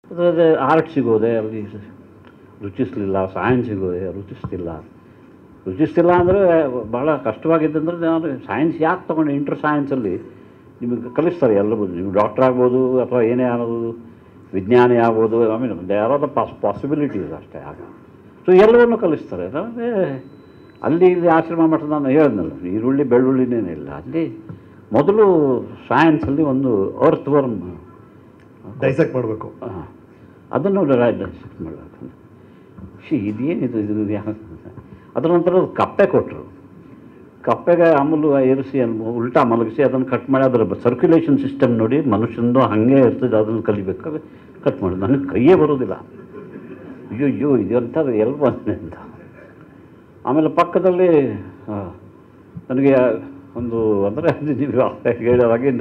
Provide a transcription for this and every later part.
ಅದರದ್ದು ಆರ್ಟ್ ಸಿಗೋದೆ ಅಲ್ಲಿ ರುಚಿಸ್ಲಿಲ್ಲ ಸೈನ್ಸ್ ಸಿಗೋದೆ ರುಚಿಸ್ತಿಲ್ಲ ರುಚಿಸ್ತಿಲ್ಲ ಅಂದರೆ ಭಾಳ ಕಷ್ಟವಾಗಿದ್ದಂದ್ರೆ ನಾನು ಸೈನ್ಸ್ ಯಾಕೆ ತೊಗೊಂಡು ಇಂಟರ್ ಸೈನ್ಸಲ್ಲಿ ನಿಮಗೆ ಕಲಿಸ್ತಾರೆ ಎಲ್ಲರೂ ನೀವು ಡಾಕ್ಟರ್ ಆಗ್ಬೋದು ಅಥವಾ ಏನೇ ಆಗೋದು ವಿಜ್ಞಾನಿ ಆಗ್ಬೋದು I mean they are are the ಪಾಸ್ ಪಾಸಿಬಿಲಿಟೀಸ್ ಅಷ್ಟೇ ಆಗ ಸೊ ಎಲ್ಲವನ್ನೂ ಕಲಿಸ್ತಾರೆ ನಮಗೆ ಅಲ್ಲಿ ಇಲ್ಲಿ ಆಶ್ರಮ ಮಠದ ನಾನು ಹೇಳಿದ್ನಲ್ಲ ಈರುಳ್ಳಿ ಬೆಳ್ಳುಳ್ಳಿನೇನಿಲ್ಲ ಅಲ್ಲಿ ಮೊದಲು ಸೈನ್ಸಲ್ಲಿ ಒಂದು ಅರ್ತ್ ವರ್ಮ್ ಡೈಸೆಕ್ಟ್ ಮಾಡಬೇಕು ಹಾಂ ಅದನ್ನು ಡೈಸೆಕ್ಟ್ ಮಾಡಬೇಕು ಶಿ ಇದೇನಿದು ಇದು ಯಾ- ಅದರ ನಂತರ ಅದು ಕಪ್ಪೆ ಕೊಟ್ಟರು ಕಪ್ಪೆಗೆ ಅಮಲು ಏರಿಸಿ ಅನ್ನು ಉಲ್ಟಾ ಮಲಗಿಸಿ ಅದನ್ನು ಕಟ್ ಮಾಡಿ ಅದರ ಸರ್ಕ್ಯುಲೇಷನ್ ಸಿಸ್ಟಮ್ ನೋಡಿ ಮನುಷ್ಯಂದು ಹಾಗೆ ಇರ್ತದೆ ಅದನ್ನು ಕಲಿಬೇಕಾದ್ರೆ ಕಟ್ ಮಾಡಿ ನನಗೆ ಕೈಯೇ ಬರೋದಿಲ್ಲ ಅಯ್ಯೋ ಅಯ್ಯೋ ಇದು ಅಂಥದ್ದು ಎಲ್ಲಿ ಬಂದೆ ಅಂತ ಆಮೇಲೆ ಪಕ್ಕದಲ್ಲಿ ಆ, ನನಗೆ ಒಂದು ಅಂದರೆ ನೀವು ಹೇಳಿದಾಗಿಂದ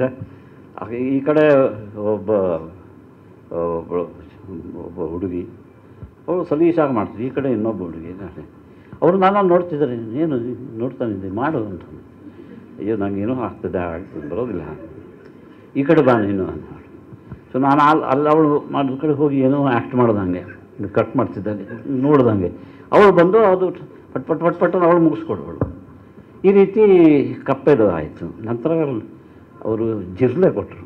ಈ ಕಡೆ ಒಬ್ಬ ಒಬ್ಬಳು ಒಬ್ಬ ಹುಡುಗಿ ಅವಳು ಸಲೀಸಾಗಿ ಮಾಡ್ತಿದ್ದೆ ಈ ಕಡೆ ಇನ್ನೊಬ್ಬ ಹುಡುಗಿ ಇದ್ದಾಳೆ ಅವರು ನಾನು ನೋಡ್ತಿದ್ದಾರೆ ಏನು ನೋಡ್ತಾನಿದ್ದೆ ಮಾಡು ಅಂತ ಅಯ್ಯೋ ನನಗೇನೋ ಆಗ್ತದೆ ಆಗ್ತದೆ ಬರೋದಿಲ್ಲ ಈ ಕಡೆ ಬಾ ನೀನು ಅಂತ ಸೊ ನಾನು ಅಲ್ಲಿ ಅಲ್ಲಿ ಅವಳು ಮಾಡಿದ ಕಡೆ ಹೋಗಿ ಏನೋ ಆ್ಯಕ್ಟ್ ಮಾಡ್ದಂಗೆ ಕಟ್ ಮಾಡ್ತಿದ್ದಂಗೆ ನೋಡ್ದಂಗೆ ಅವಳು ಬಂದು ಅದು ಪಟ್ ಪಟ್ ಪಟ್ ಪಟ್ ಅವಳು ಮುಗಿಸ್ಕೊಡ್ಬಳು ಈ ರೀತಿ ಕಪ್ಪೆದು ಆಯಿತು ನಂತರ ಅವರು ಜಿರ್ಲೆ ಕೊಟ್ಟರು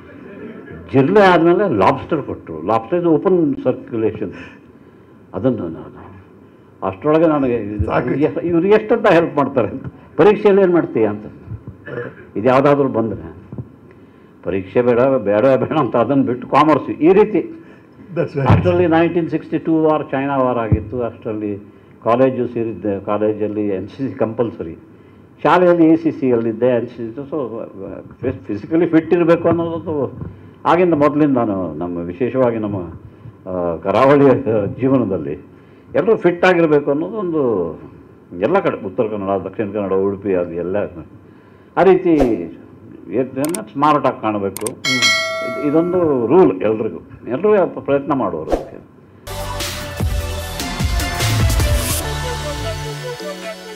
ಜಿರ್ಲೆ ಆದಮೇಲೆ ಲಾಬ್ಸ್ಟರ್ ಕೊಟ್ಟರು ಲಾಬ್ಸ್ಟರ್ ಇದು ಓಪನ್ ಸರ್ಕ್ಯುಲೇಷನ್ ಅದನ್ನು ನಾನು ಅಷ್ಟರೊಳಗೆ ನನಗೆ ಇದು- ಸಾಕು. ಎ- ಇವ್ರು ಎಷ್ಟಂತ ಹೆಲ್ಪ್ ಮಾಡ್ತಾರೆ ಅಂತ ಪರೀಕ್ಷೆಯಲ್ಲಿ ಏನು ಮಾಡ್ತೀಯ ಅಂತ ಇದು ಯಾವುದಾದ್ರೂ ಬಂದರೆ ಪರೀಕ್ಷೆ ಬೇಡ ಬೇಡ ಬೇಡ ಅಂತ ಅದನ್ನು ಬಿಟ್ಟು ಕಾಮರ್ಸ್ ಈ ರೀತಿ ದಟ್ಸ್ ಅಷ್ಟರಲ್ಲಿ nineteen sixty two war China war ಆಗಿತ್ತು ಅಷ್ಟರಲ್ಲಿ ಕಾಲೇಜು ಸೇರಿದ್ದೆ ಕಾಲೇಜಲ್ಲಿ ಎನ್ ಸಿ ಸಿ ಕಂಪಲ್ಸರಿ ಶಾಲೆಯಲ್ಲಿ ಎ ಸಿ ಸಿಯಲ್ಲಿದ್ದೆ N C C so physically fit ಇರಬೇಕು ಅನ್ನೋದು ಆಗಿಂದ ಮೊದಲಿಂದ ನಾನು ನಮ್ಮ ವಿಶೇಷವಾಗಿ ನಮ್ಮ ಆ, ಕರಾವಳಿಯ ಜೀವನದಲ್ಲಿ ಎಲ್ಲರೂ ಫಿಟ್ ಆಗಿರಬೇಕು ಅನ್ನೋದು ಒಂದು ಎಲ್ಲ ಕಡೆ ಉತ್ತರ ಕನ್ನಡ ದಕ್ಷಿಣ ಕನ್ನಡ ಉಡುಪಿ ಅದು ಎಲ್ಲ ಆ ರೀತಿ ಸ್ಮಾರ್ಟಾಗಿ ಕಾಣಬೇಕು ಇದು- ಇದೊಂದು ರೂಲ್ ಎಲ್ರಿಗೂ ಎಲ್ಲರೂ ಪ್ರಯತ್ನ ಮಾಡುವರು ಅದಕ್ಕೆ